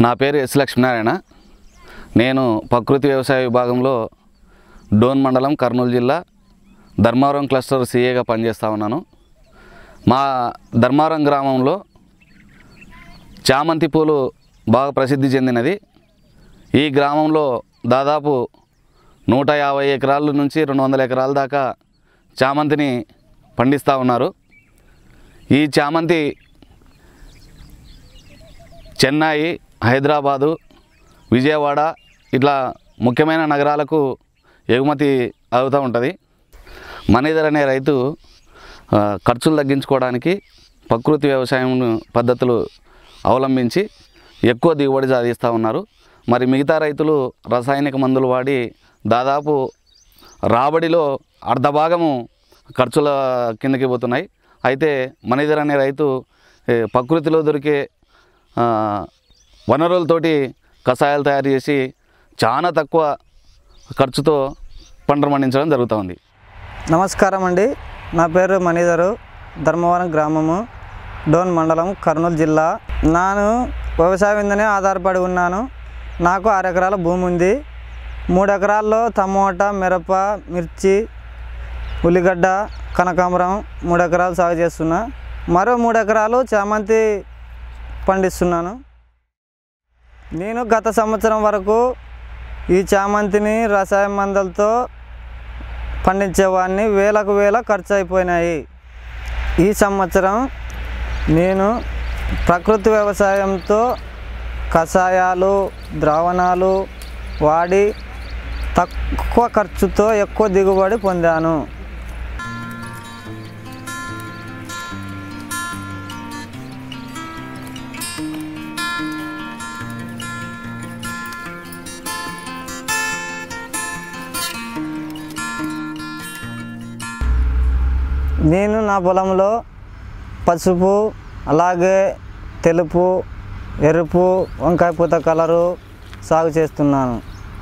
నా పేరు ఎస్ లక్ష్మీనారాయణ నేను ప్రకృతి వ్యవసాయ విభాగంలో డోన్ మండలం కర్నూలు జిల్లా ధర్మవరం క్లస్టర్ సిఏగా పనిచేస్తూ ఉన్నాను మా ధర్మవరం గ్రామంలో చామంతి పూలు బాగా ప్రసిద్ధి చెందినది ఈ గ్రామంలో దాదాపు నూట యాభై ఎకరాల నుంచి రెండు వందల ఎకరాల దాకా చామంతిని పండిస్తూ ఉన్నారు ఈ చామంతి చెన్నై హైదరాబాదు విజయవాడ ఇట్లా ముఖ్యమైన నగరాలకు ఎగుమతి అవుతూ ఉంటుంది మనీధర్ అనే రైతు ఆ, ఖర్చులు తగ్గించుకోవడానికి ప్రకృతి వ్యవసాయం పద్ధతులు అవలంబించి ఎక్కువ దిగుబడి సాధిస్తూ ఉన్నారు మరి మిగతా రైతులు రసాయనిక మందులు వాడి దాదాపు రాబడిలో అర్ధ భాగము ఖర్చుల కిందకి పోతున్నాయి అయితే మనీధర్ అనే రైతు ఏ, ప్రకృతిలో దొరికే ఆ, వనరులతోటి కషాయాలు తయారు చేసి చాలా తక్కువ ఖర్చుతో పంటలు పండించడం జరుగుతూ నమస్కారం అండి నా పేరు మణిధరు ధర్మవరం గ్రామము డోన్ మండలం కర్నూలు జిల్లా నేను వ్యవసాయం మీదనే ఆధారపడి ఉన్నాను నాకు ఆరు ఎకరాల భూమి ఉంది మూడు ఎకరాల్లో టమోటా మిరప మిర్చి ఉల్లిగడ్డ కనకాంబరం మూడు ఎకరాలు సాగు చేస్తున్నా మరో మూడు ఎకరాలు చామంతి పండిస్తున్నాను నేను గత సంవత్సరం వరకు ఈ చామంతిని రసాయన మందులతో పండించేవాడిని వేలకు వేల ఖర్చు అయిపోయినాయి ఈ సంవత్సరం నేను ప్రకృతి వ్యవసాయంతో కషాయాలు ద్రావణాలు వాడి తక్కువ ఖర్చుతో ఎక్కువ దిగుబడి పొందాను నేను నా పొలంలో పసుపు అలాగే తెలుపు ఎరుపు వంకాయ పూత కలరు సాగు చేస్తున్నాను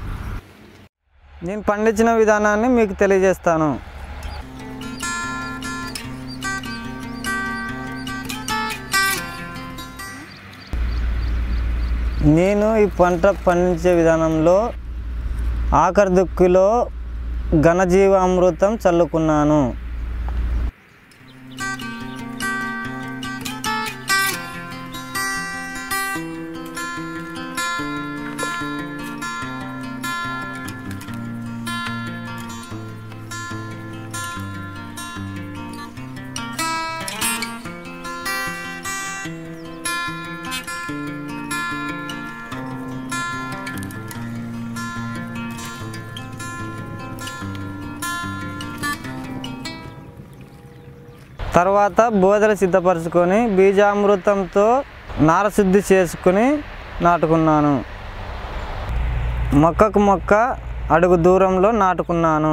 నేను పండించిన విధానాన్ని మీకు తెలియజేస్తాను నేను ఈ పంట పండించే విధానంలో ఆఖరి దుక్కిలో ఘనజీవామృతం చల్లుకున్నాను తర్వాత బోదలు సిద్ధపరచుకొని బీజామృతంతో నారశుద్ధి చేసుకుని నాటుకున్నాను మొక్కకు మొక్క అడుగు దూరంలో నాటుకున్నాను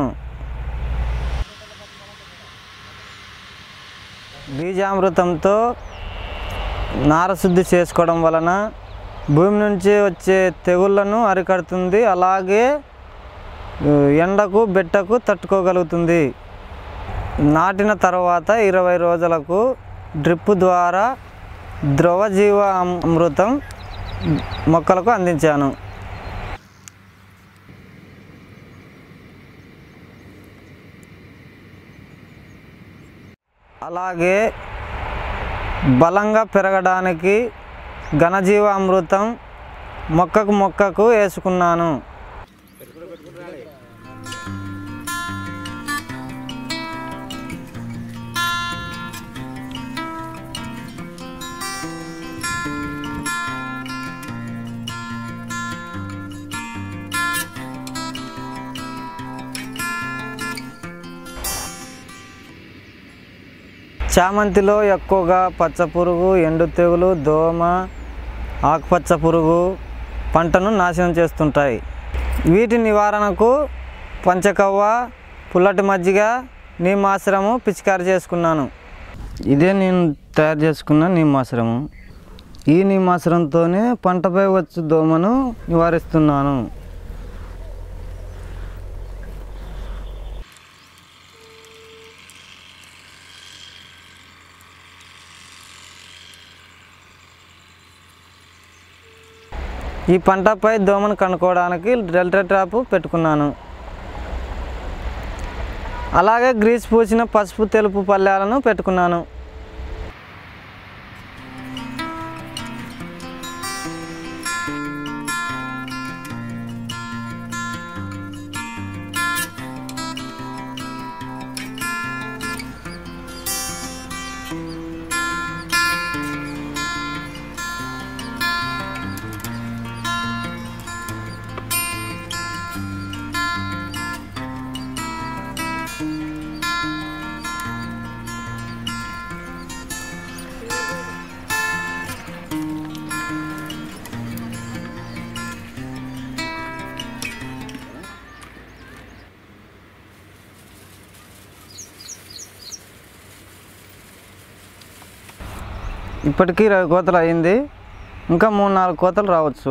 బీజామృతంతో నారశుద్ధి చేసుకోవడం వలన భూమి నుంచి వచ్చే తెగుళ్ళను అరికడుతుంది అలాగే ఆ, ఎండకు బెట్టకు తట్టుకోగలుగుతుంది నాటిన తర్వాత ఇరవై రోజులకు డ్రిప్ ద్వారా ద్రవజీవ అమృతం మొక్కలకు అందించాను అలాగే బలంగా పెరగడానికి ఘనజీవ అమృతం మొక్కకు మొక్కకు వేసుకున్నాను చామంతిలో ఎక్కువగా పచ్చ పురుగు ఎండు తెగులు దోమ ఆకుపచ్చ పురుగు పంటను నాశనం చేస్తుంటాయి వీటి నివారణకు పంచకవ్వ పుల్లటి మజ్జిగ నీమాశ్రము పిచికారి చేసుకున్నాను ఇదే నేను తయారు చేసుకున్న నీమాశ్రము ఈ నీమాశ్రంతోనే పంటపై వచ్చు దోమను నివారిస్తున్నాను ఈ పంటపై దోమను కనుక్కోవడానికి డెల్టా ట్రాప్ పెట్టుకున్నాను అలాగే గ్రీస్ పూసిన పసుపు తెలుపు పల్లెలను పెట్టుకున్నాను ఇప్పటికీ ఇరవై కోతలు అయింది ఇంకా మూడు నాలుగు కోతలు రావచ్చు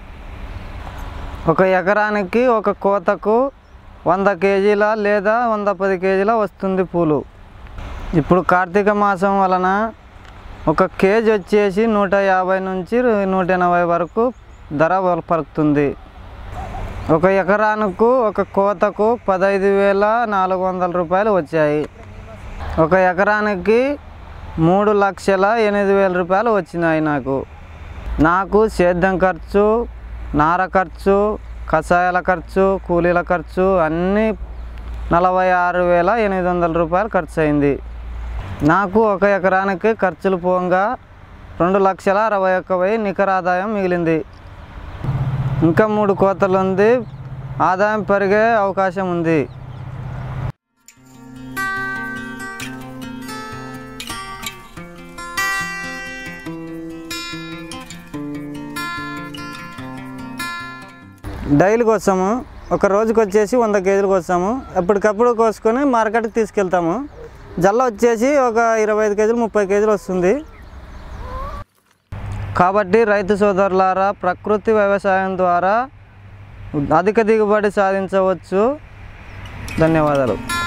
ఒక ఎకరానికి ఒక కోతకు వంద కేజీల లేదా వంద పది కేజీల వస్తుంది పూలు ఇప్పుడు కార్తీక మాసం వలన ఒక కేజీ వచ్చేసి నూట యాభై నుంచి నూట ఎనభై వరకు ధర పలుకుతుంది ఒక ఎకరానికి ఒక కోతకు పదహైదు వేల నాలుగు వందల రూపాయలు వచ్చాయి ఒక ఎకరానికి మూడు లక్షల ఎనిమిది వేల రూపాయలు వచ్చినాయి నాకు నాకు సేద్యం ఖర్చు నార ఖర్చు కషాయాల ఖర్చు కూలీల ఖర్చు అన్నీ నలభై ఆరు వేల ఎనిమిది వందల రూపాయలు ఖర్చు అయింది నాకు ఒక ఎకరానికి ఖర్చులు పోగా రెండు లక్షల అరవై ఒక్క వెయ్యి నికర ఆదాయం మిగిలింది ఇంకా మూడు కోతలు ఉంది ఆదాయం పెరిగే అవకాశం ఉంది డైలీ కోస్తాము ఒక రోజుకి వచ్చేసి వంద కేజీలు కోస్తాము ఎప్పటికప్పుడు కోసుకొని మార్కెట్కి తీసుకెళ్తాము జల్ల వచ్చేసి ఒక ఇరవై ఐదు కేజీలు ముప్పై కేజీలు వస్తుంది కాబట్టి రైతు సోదరులారా ప్రకృతి వ్యవసాయం ద్వారా అధిక దిగుబడి సాధించవచ్చు ధన్యవాదాలు